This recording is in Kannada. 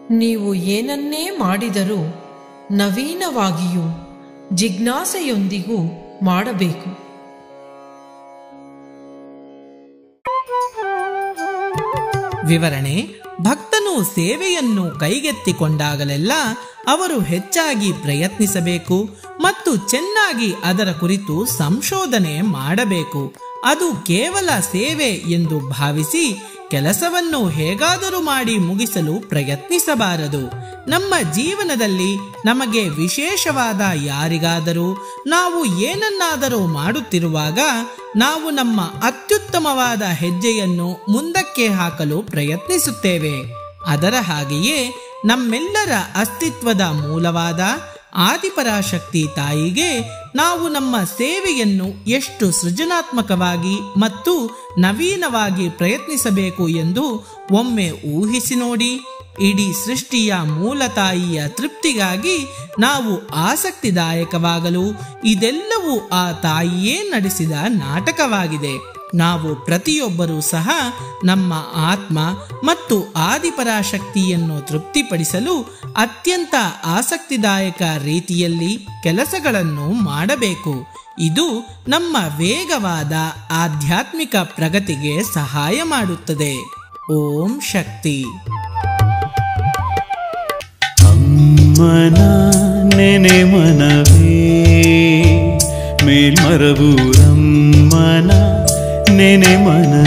ನೀವು ಏನನ್ನೇ ಮಾಡಿದರೂ ನವೀನವಾಗಿಯೂ ಜಿಜ್ಞಾಸೆಯೊಂದಿಗೂ ಮಾಡಬೇಕು ವಿವರಣೆ ಭಕ್ತನು ಸೇವೆಯನ್ನು ಕೈಗೆತ್ತಿಕೊಂಡಾಗಲೆಲ್ಲ ಅವರು ಹೆಚ್ಚಾಗಿ ಪ್ರಯತ್ನಿಸಬೇಕು ಮತ್ತು ಚೆನ್ನಾಗಿ ಅದರ ಕುರಿತು ಸಂಶೋಧನೆ ಮಾಡಬೇಕು ಅದು ಕೇವಲ ಸೇವೆ ಎಂದು ಭಾವಿಸಿ ಕೆಲಸವನ್ನು ಹೇಗಾದರೂ ಮಾಡಿ ಮುಗಿಸಲು ಪ್ರಯತ್ನಿಸಬಾರದು ನಮ್ಮ ಜೀವನದಲ್ಲಿ ನಮಗೆ ವಿಶೇಷವಾದ ಯಾರಿಗಾದರೂ ನಾವು ಏನನ್ನಾದರೂ ಮಾಡುತ್ತಿರುವಾಗ ನಾವು ನಮ್ಮ ಅತ್ಯುತ್ತಮವಾದ ಹೆಜ್ಜೆಯನ್ನು ಮುಂದಕ್ಕೆ ಹಾಕಲು ಪ್ರಯತ್ನಿಸುತ್ತೇವೆ ಅದರ ಹಾಗೆಯೇ ನಮ್ಮೆಲ್ಲರ ಅಸ್ತಿತ್ವದ ಮೂಲವಾದ ಆದಿಪರಾಶಕ್ತಿ ತಾಯಿಗೆ ನಾವು ನಮ್ಮ ಸೇವೆಯನ್ನು ಎಷ್ಟು ಸೃಜನಾತ್ಮಕವಾಗಿ ಮತ್ತು ನವೀನವಾಗಿ ಪ್ರಯತ್ನಿಸಬೇಕು ಎಂದು ಒಮ್ಮೆ ಊಹಿಸಿ ನೋಡಿ ಇಡೀ ಸೃಷ್ಟಿಯ ಮೂಲ ತಾಯಿಯ ತೃಪ್ತಿಗಾಗಿ ನಾವು ಆಸಕ್ತಿದಾಯಕವಾಗಲು ಇದೆಲ್ಲವೂ ಆ ತಾಯಿಯೇ ನಡೆಸಿದ ನಾಟಕವಾಗಿದೆ ನಾವು ಪ್ರತಿಯೊಬ್ಬರೂ ಸಹ ನಮ್ಮ ಆತ್ಮ ಮತ್ತು ಆದಿಪರಾಶಕ್ತಿಯನ್ನು ತೃಪ್ತಿಪಡಿಸಲು ಅತ್ಯಂತ ಆಸಕ್ತಿದಾಯಕ ರೀತಿಯಲ್ಲಿ ಕೆಲಸಗಳನ್ನು ಮಾಡಬೇಕು ಇದು ನಮ್ಮ ವೇಗವಾದ ಆಧ್ಯಾತ್ಮಿಕ ಪ್ರಗತಿಗೆ ಸಹಾಯ ಮಾಡುತ್ತದೆ ಓಂ ಶಕ್ತಿ ಅಮ್ಮನ ನೆನೆ ಮನವೇ ಮೇಲ್ಮರಬೂರಮ್ಮನ ನೆನೆ ಮನ